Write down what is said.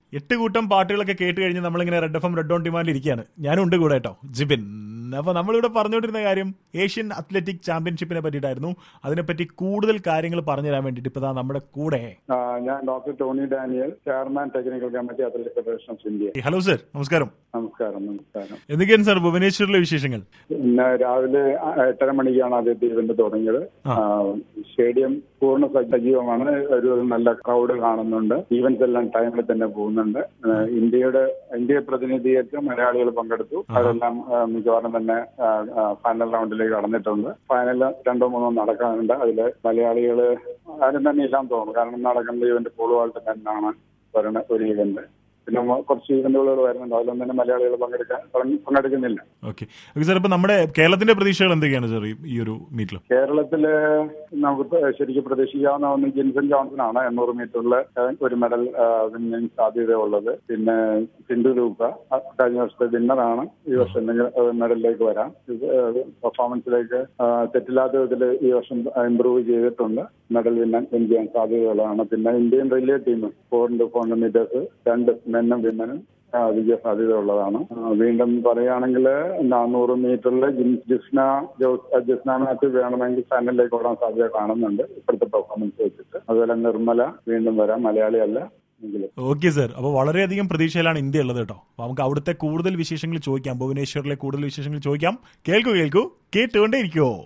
എട്ട് കൂട്ടം പാട്ടുകളൊക്കെ കേട്ട് കഴിഞ്ഞ് നമ്മളിങ്ങനെ red F M red on ഡിമാൻഡിൽ ഇരിക്കുകയാണ് ഞാനും ഉണ്ട് കൂടെ കേട്ടോ ജിബിൻ അപ്പൊ നമ്മളിവിടെ പറഞ്ഞുകൊണ്ടിരുന്ന കാര്യം ഏഷ്യൻ അത്ലറ്റിക് ചാമ്പ്യൻഷിപ്പിനെ പറ്റിയിട്ടായിരുന്നു അതിനെപ്പറ്റി കൂടുതൽ കാര്യങ്ങൾ പറഞ്ഞു തരാൻ വേണ്ടിയിട്ട് ഇപ്പൊ ദാ നമ്മുടെ കൂടെ ആ, ഞാൻ doctor Tony Daniel chairman technical committee athletic federation of India hello sir നമസ്കാരം നമസ്കാരം നമസ്കാരം എന്തൊക്കെയാണ് സാർ ഭുവനേശ്വറിലെ വിശേഷങ്ങൾ ഇന്ന് രാവിലെ എട്ടര മണിക്കാണ് ആദ്യത്തെ ഇവന്റ് തുടങ്ങിയത് ആ. ആ, സ്റ്റേഡിയം പൂർണ്ണ സജീവമാണ് ഒരു നല്ല ക്രൗഡ് കാണുന്നുണ്ട് ഈവന്റ്സ് എല്ലാം ടൈമിൽ തന്നെ പോകുന്നുണ്ട് ആ, ഇന്ത്യയുടെ ഇന്ത്യയെ പ്രതിനിധീകരിച്ച് മലയാളികൾ പങ്കെടുത്തു അതെല്ലാം ആ, മിക്കവാറും തന്നെ ഫൈനൽ റൗണ്ടിലേക്ക് കടന്നിട്ടുണ്ട് ഫൈനൽ രണ്ടോ മൂന്നോ നടക്കാനുണ്ട് അതിൽ മലയാളികൾ ആരും തന്നെ ഇല്ലാന്ന് തോന്നുന്നു കാരണം നടക്കുന്ന ഇവന്റ് പോളുവായിട്ട് തന്നെയാണ് വരുന്ന ഒരു ഇവന്റ് പിന്നെ മ- കുറച്ച് ഇവന്റുകൾ വരുന്നുണ്ട് അതിലൊന്നും തന്നെ മലയാളികൾ പങ്കെടുക്കാൻ പങ്കെടുക്കുന്നില്ല ഓക്കെ ഓക്കെ സാർ ഇപ്പൊ നമ്മുടെ കേരളത്തിന്റെ പ്രതീക്ഷകൾ എന്തൊക്കെയാണ് സാർ ഈ- ഈ ഒരു മീറ്റിൽ കേരളത്തില് നമുക്ക് ശരിക്കും പ്രതീക്ഷിക്കാവുന്ന ഒന്ന് ജിൻസൺ ജോൺസൺ ആണ് എണ്ണൂറ് മീറ്ററിൽ ഒരു മെഡൽ വിന്നിങ് സാധ്യതയുള്ളത് പിന്നെ സിന്ധു ലൂക്ക അ- കഴിഞ്ഞ വർഷത്തെ വിന്നറാണ് ഈ വർഷം എന്തെങ്കിലും മെഡലിലേക്ക് വരാം പെർഫോമൻസിലേക്ക് തെറ്റില്ലാത്ത വിധത്തിൽ ഈ വർഷം ഇമ്പ്രൂവ് ചെയ്തിട്ടുണ്ട് മെഡൽ വിന്നാൻ വിൻ ചെയ്യാൻ സാധ്യതയുള്ളതാണ് പിന്നെ Indian relay team four into four hundred metres രണ്ട് മെന്നും വിമനും ആ, വിജയ സാധ്യത ഉള്ളതാണ് ആ, വീണ്ടും പറയുകയാണെങ്കിൽ നാനൂറ് മീറ്ററിൽ ജിസ്ന ജോസ് ജിസ്ന മാത്യു വേണമെങ്കിൽ ഫൈനലിലേക്ക് ഓടാൻ സാധ്യത കാണുന്നുണ്ട് ഇപ്പോഴത്തെ പെർഫോമൻസ് വെച്ചിട്ട് അതുപോലെ നിർമ്മല വീണ്ടും വരാം മലയാളിയല്ല എങ്കിലും ഓക്കെ സാർ അപ്പോൾ വളരെയധികം പ്രതീക്ഷയിലാണ് ഇന്ത്യ ഉള്ളത് കേട്ടോ അപ്പോൾ നമുക്ക് അവിടുത്തെ കൂടുതൽ വിശേഷങ്ങൾ ചോദിക്കാം ഭുവനേശ്വറിലെ കൂടുതൽ വിശേഷങ്ങൾ ചോദിക്കാം കേൾക്കൂ കേൾക്കൂ കേട്ടുകൊണ്ടേ ഇരിക്കുവോ